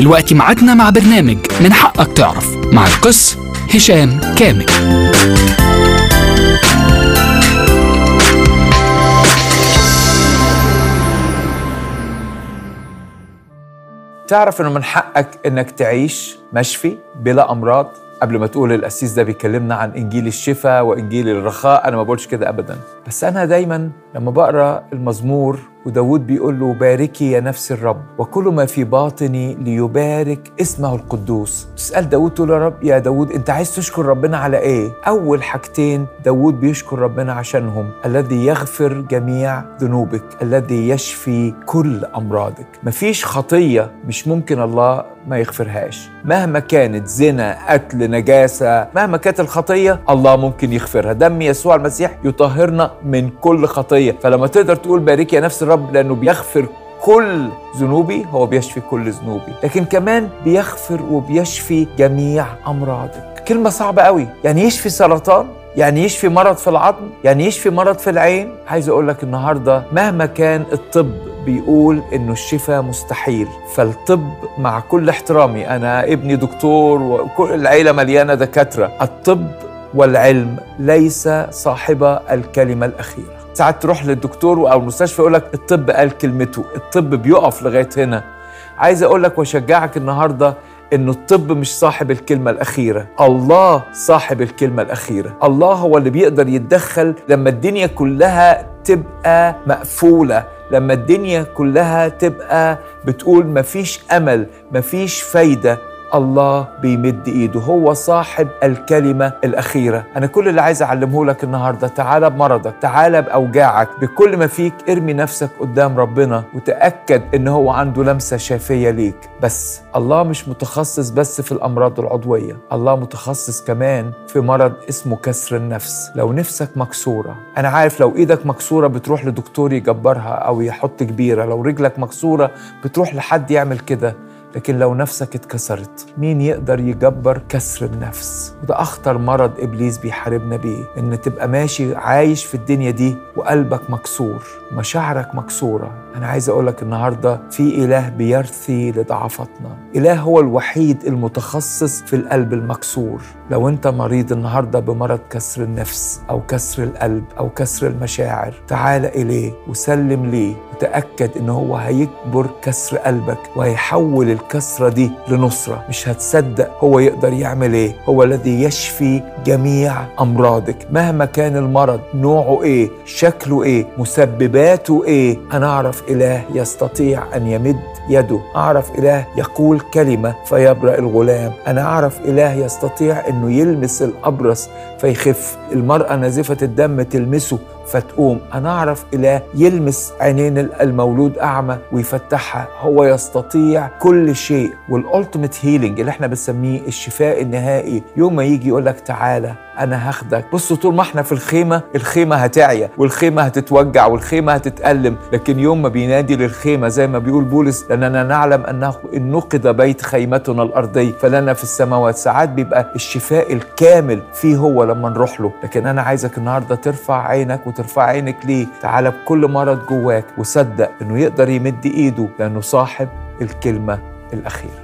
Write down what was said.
دلوقتي ميعادنا مع برنامج من حقك تعرف مع القس هشام كامل تعرف انه من حقك انك تعيش مشفي بلا امراض قبل ما تقول القسيس ده بيكلمنا عن انجيل الشفاء وانجيل الرخاء انا ما بقولش كده ابدا بس انا دايما لما بقرا المزمور وداود بيقول له باركي يا نفس الرب وكل ما في باطني ليبارك اسمه القدوس تسأل داود تقول يا رب يا داود انت عايز تشكر ربنا على ايه اول حاجتين داود بيشكر ربنا عشانهم الذي يغفر جميع ذنوبك الذي يشفي كل امراضك مفيش خطية مش ممكن الله ما يغفرهاش مهما كانت زنا قتل نجاسة مهما كانت الخطية الله ممكن يغفرها دم يسوع المسيح يطهرنا من كل خطية فلما تقدر تقول بارك يا نفس الرب لأنه بيغفر كل ذنوبي هو بيشفي كل ذنوبي لكن كمان بيغفر وبيشفي جميع أمراضك كلمة صعبة قوي يعني يشفي سرطان يعني يشفي مرض في العظم يعني يشفي مرض في العين عايز اقول لك النهارده مهما كان الطب بيقول انه الشفاء مستحيل فالطب مع كل احترامي انا ابني دكتور وكل العيله مليانه دكاتره الطب والعلم ليس صاحب الكلمه الاخيره ساعات تروح للدكتور او المستشفى يقول لك الطب قال كلمته الطب بيقف لغايه هنا عايز اقول لك واشجعك النهارده انه الطب مش صاحب الكلمة الأخيرة الله صاحب الكلمة الأخيرة الله هو اللي بيقدر يتدخل لما الدنيا كلها تبقى مقفولة لما الدنيا كلها تبقى بتقول مفيش أمل مفيش فايدة الله بيمد ايده هو صاحب الكلمة الأخيرة أنا كل اللي عايز أعلمه لك النهاردة تعالى بمرضك تعالى بأوجاعك بكل ما فيك ارمي نفسك قدام ربنا وتأكد إن هو عنده لمسة شافية ليك بس الله مش متخصص بس في الأمراض العضوية الله متخصص كمان في مرض اسمه كسر النفس لو نفسك مكسورة أنا عارف لو إيدك مكسورة بتروح لدكتور يجبرها أو يحط كبيرة لو رجلك مكسورة بتروح لحد يعمل كده لكن لو نفسك اتكسرت مين يقدر يجبر كسر النفس وده اخطر مرض ابليس بيحاربنا بيه ان تبقى ماشي عايش في الدنيا دي وقلبك مكسور مشاعرك مكسوره انا عايز اقولك النهارده في اله بيرثي لضعفتنا اله هو الوحيد المتخصص في القلب المكسور لو انت مريض النهارده بمرض كسر النفس او كسر القلب او كسر المشاعر تعال اليه وسلم ليه وتاكد ان هو هيكبر كسر قلبك وهيحول الكسره دي لنصره مش هتصدق هو يقدر يعمل ايه هو الذي يشفي جميع امراضك مهما كان المرض نوعه ايه شكله ايه مسبباته ايه انا اعرف اله يستطيع ان يمد يده اعرف اله يقول كلمه فيبرأ الغلام انا اعرف اله يستطيع انه يلمس الابرص فيخف المراه نازفه الدم تلمسه فتقوم انا اعرف اله يلمس عينين المولود اعمى ويفتحها هو يستطيع كل شيء والالتيميت هيلينج اللي احنا بنسميه الشفاء النهائي يوم ما يجي يقول لك تعالى انا هاخدك بصوا طول ما احنا في الخيمه الخيمه هتعيا والخيمه هتتوجع والخيمه هتتالم لكن يوم ما بينادي للخيمه زي ما بيقول بولس لاننا نعلم انه ان نقض بيت خيمتنا الارضي فلنا في السماوات ساعات بيبقى الشفاء الكامل فيه هو لما نروح له لكن انا عايزك النهارده ترفع عينك وترفع عينك ليه تعالى بكل مرض جواك وصدق انه يقدر يمد ايده لانه صاحب الكلمه الاخيره